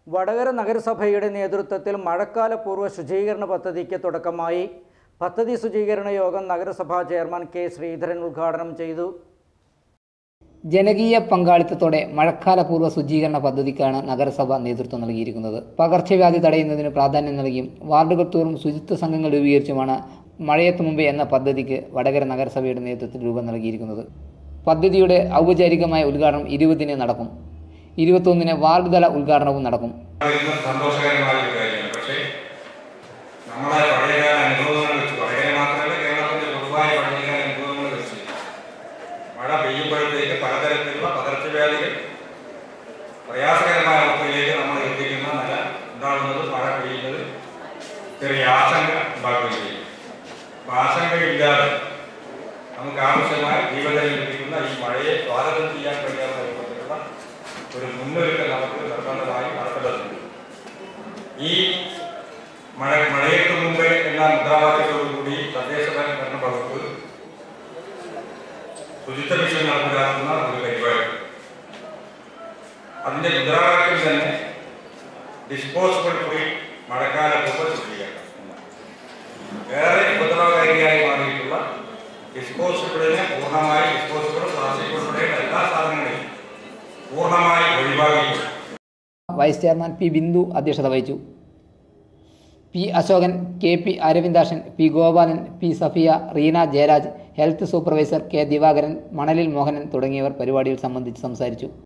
വടകര നഗരസഭയുടെ നേതൃത്വത്തിൽ മഴക്കാലപൂർവ്വ ശുചീകരണ പദ്ധതിക്ക് തുടക്കമായി പദ്ധതി ശുചീകരണ യോഗം നഗരസഭാ ചെയർമാൻ കെ ശ്രീധരൻ ഉദ്ഘാടനം ചെയ്തു ജനകീയ പങ്കാളിത്തത്തോടെ മഴക്കാലപൂർവ്വ ശുചീകരണ പദ്ധതിക്കാണ് നഗരസഭ നേതൃത്വം നൽകിയിരിക്കുന്നത് പകർച്ചവ്യാധി തടയുന്നതിന് പ്രാധാന്യം നൽകിയും വാർഡുകൾ തോറും ശുചിത്വ സംഘങ്ങൾ രൂപീകരിച്ചുമാണ് മഴയത്ത് മുമ്പേ എന്ന പദ്ധതിക്ക് വടകര നഗരസഭയുടെ നേതൃത്വത്തിൽ രൂപം നൽകിയിരിക്കുന്നത് പദ്ധതിയുടെ ഔപചാരികമായ ഉദ്ഘാടനം ഇരുപതിന് നടക്കും ഇരുപത്തൊന്നിന് വാർഡ് തല ഉദ്ഘാടനവും നടക്കും ഇന്ന് സന്തോഷകരമായ ഒരു കാര്യമാണ് പക്ഷേ നമ്മളെ പഴയകാല അനുഭവങ്ങൾ വെച്ച് വടകര മാത്രമല്ല കേരളത്തിന്റെ പൊതുവായ പഴയകാല അനുഭവങ്ങൾ വെച്ച് മഴ പെയ്യുമ്പോഴത്തേക്ക് പലതരത്തിലുള്ള പകർച്ചവ്യാധികൾ പ്രയാസകരമായ അവസ്ഥയിലേക്ക് നമ്മൾ എത്തിക്കുന്ന നില ഉണ്ടാകുന്നത് മഴ പെയ്യുന്നത് ചെറിയ ആശങ്ക ഉണ്ടാക്കുകയും ചെയ്യും അപ്പൊ ആശങ്കയില്ലാതെ നമുക്ക് ആവശ്യമായ ജീവനിൽ ലഭിക്കുന്ന ഈ മഴയെ സ്വാഗതം ചെയ്യാൻ കഴിയാത്ത രൂപത്തിലുള്ള ഒരു മുന്നൊരുക്കം നമുക്ക് നിർബന്ധമായി നടത്തേണ്ടതുണ്ട് ഈ മഴ മഴയ്ക്ക് മുമ്പേ എന്ന മുദ്രാവാക്യത്തോടുകൂടി തദ്ദേശ ഭരണ വകുപ്പ് ശുചിത്വ മിഷൻ നടപ്പിലാക്കുന്ന ഒരു പരിപാടി അതിന്റെ മുദ്രാവാക്യം തന്നെ ഡിസ്പോസിബിൾ ഫ്രീ മഴക്കാല പൂർവ്വ ശുചീകരണം ഏറെ ഉപദ്രവകാരിയായി മാറിയിട്ടുള്ള ഡിസ്പോസിബിളിനെ പൂർണ്ണമായി ഡിസ്പോസിബിൾ പ്ലാസ്റ്റിക് ഉൾപ്പെടെയുള്ള എല്ലാ സാധനങ്ങളെയും പൂർണ്ണമായി ഒഴിവാക്കി വൈസ് ചെയർമാൻ പി ബിന്ദു അധ്യക്ഷത വഹിച്ചു P Ashokan K P Aravindakshan P Gopalan P Safiya Reena Jayaraj health supervisor K Divakaran മണലിൽ മോഹനൻ തുടങ്ങിയവർ പരിപാടിയിൽ സംബന്ധിച്ച് സംസാരിച്ചു